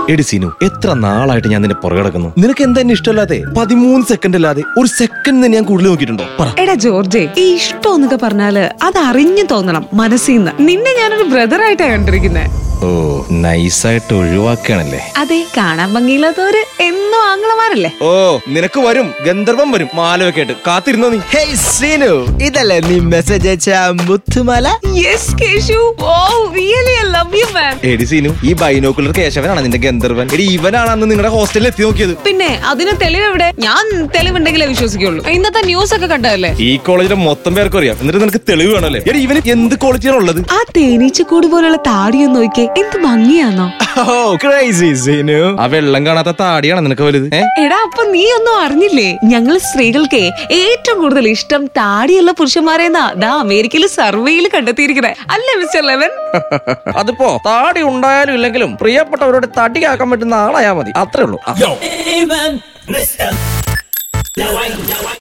എടി സീനു എത്ര നാളായിട്ട് ഞാൻ നിന്റെ പുറകെ കിടക്കുന്നു നിനക്ക് എന്താ എന്നെ ഇഷ്ടമല്ലാതെ പതിമൂന്ന് സെക്കൻഡ് അല്ലാതെ ഒരു സെക്കൻഡ് തന്നെ ഞാൻ കൂടുതൽ നോക്കിയിട്ടുണ്ടോ പറ എടാ ജോർജെ ഈ ഇഷ്ടം എന്നൊക്കെ പറഞ്ഞാല് അത് അറിഞ്ഞു തോന്നണം മനസ്സിന്ന് നിന്നെ ഞാനൊരു ബ്രദർ ആയിട്ടാ കണ്ടിരിക്കുന്നത് ഓ നൈസായിട്ട് ഒഴിവാക്കുകയാണല്ലേ അതെ കാണാൻ ഭംഗിയില്ലാത്തവര് എന്നും ആംഗ്ലമാരല്ലേ ഓ നിനക്ക് വരും ഗന്ധർവം വരും മാലയൊക്കെ ആയിട്ട് കാത്തിരുന്നോ നീ ഹേയ് സീനു ഇതല്ലേ നീ മെസ്സേജ് അയച്ച മുത്തുമാല yes Keshu oh really I love you man എടി സീനു ഈ ബൈനോക്കുലർ കേശവനാണ് നിന്റെ ഗന്ധർവൻ എടി ഇവനാണ് അന്ന് നിങ്ങളുടെ ഹോസ്റ്റലിൽ എത്തി നോക്കിയത് പിന്നെ അതിന് തെളിവ് എവിടെ ഞാൻ തെളിവുണ്ടെങ്കിലേ വിശ്വസിക്കുള്ളൂ ഇന്നത്തെ ന്യൂസ് ഒക്കെ കണ്ടതല്ലേ ഈ കോളേജിലെ മൊത്തം പേർക്കും അറിയാം എന്നിട്ട് നിനക്ക് തെളിവ് വേണമല്ലേ എടി ഇവന് എന്ത് ക്വാളിറ്റിയാണ് ഉള്ളത് ആ തേനീച്ചക്കൂട് പോലുള്ള താടിയൊന്ന് നോക്കിയേ എന്ത് ഭംഗിയാന്നോ ഓ ക്രേസി സീനു ആ വെള്ളം കാണാത്ത താടിയാണ് നിനക്ക് വലുത് ഏ എടാ അപ്പൊ നീ ഒന്നും അറിഞ്ഞില്ലേ ഞങ്ങൾ സ്ത്രീകൾക്ക് ഏറ്റവും കൂടുതൽ ഇഷ്ടം താടിയുള്ള പുരുഷന്മാരെന്നാ ദാ അമേരിക്കയിൽ സർവേയിൽ കണ്ടെത്തിയിരിക്കുന്നത് അല്ലേ മിസ്റ്റർ ലെവൻ അതിപ്പോ താടി ഉണ്ടായാലും ഇല്ലെങ്കിലും പ്രിയപ്പെട്ടവരോട് തടിയാക്കാൻ പറ്റുന്ന ആളായാ മതി അത്രേ ഉള്ളൂ ആ. Even Mr.